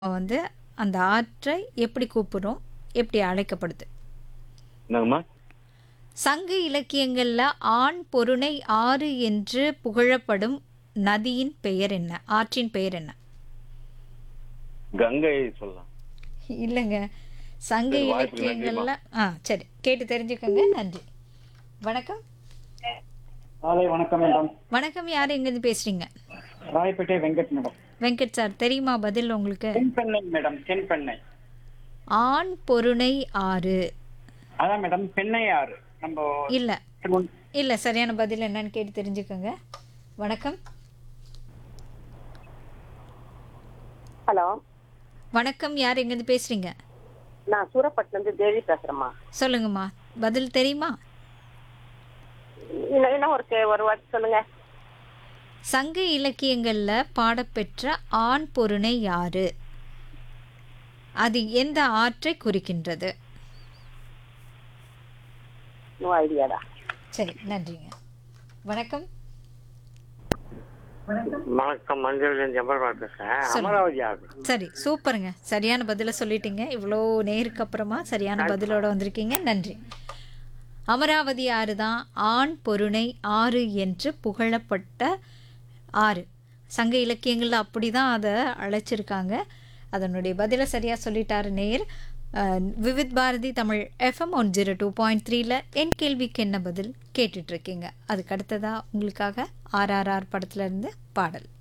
வந்து அந்த ஆற்றை எப்படி கூப்பிடுறோம் எப்படி அழைக்கப்படுது என்னங்கம்மா சங்க இலக்கியங்களில் ஆண் பொருணை ஆறு என்று புகழப்படும் நதியின் பெயர் என்ன ஆற்றின் பெயர் என்ன கங்கை சொல்லலாம் இல்லைங்க சங்க சரி, வாய்ப்புக்கு இலக்கியங்கள்ல ஆ சரி கேட்டு தெரிஞ்சுக்கோங்க நன்றி வணக்கம் காலை வணக்கம் மேடம் வணக்கம் யார் எங்கேருந்து பேசுறீங்க ராயப்பேட்டை வெங்கட் மேடம் வெங்கட் சார் தெரியுமா பதில் உங்களுக்கு தென்பெண்ணை மேடம் தென்பெண்ணை ஆண் பொருணை ஆறு அதான் மேடம் பெண்ணை ஆறு நம்ம இல்லை திருவண்ண- இல்லை சரியான பதில் என்னன்னு கேட்டு தெரிஞ்சுக்கோங்க வணக்கம் ஹலோ வணக்கம் யார் எங்கேருந்து பேசுறீங்க நான் சூரப்பட்டிலேருந்து தேவி பேசுகிறேம்மா சொல்லுங்கம்மா பதில் தெரியுமா இன்னும் இன்னும் ஒரு கே- ஒரு வாட்டி சொல்லுங்க சங்க இலக்கியங்களில் பாடப்பெற்ற ஆண் பொருணை யாரு அது எந்த ஆற்றை குறிக்கின்றது நோ ஐடியாடா சரி நன்றிங்க வணக்கம் வணக்கம் மஞ்சள் ஜம்பல் பேசுறேன் சொல்லுங்க. அமராவதி ஆறு சரி சூப்பருங்க சரியான பதிலை சொல்லிட்டீங்க இவ்வளோ நேருக்கு அப்புறமா சரியான பதிலோட வந்திருக்கீங்க நன்றி அமராவதி ஆறு தான் ஆண் பொருணை ஆறு என்று புகழப்பட்ட ஆறு சங்க இலக்கியங்களில் அப்படி தான் அதை அழைச்சிருக்காங்க அதனுடைய பதிலை சரியாக சொல்லிட்டாரு நேர் அஹ், Vividh Bharati Tamil FM one zero two point த்ரீல என் கேள்விக்கு என்ன பதில் கேட்டுட்ருக்கீங்க அதுக்கு அடுத்ததாக உங்களுக்காக ஆர்ஆர்ஆர் படத்துலேருந்து பாடல்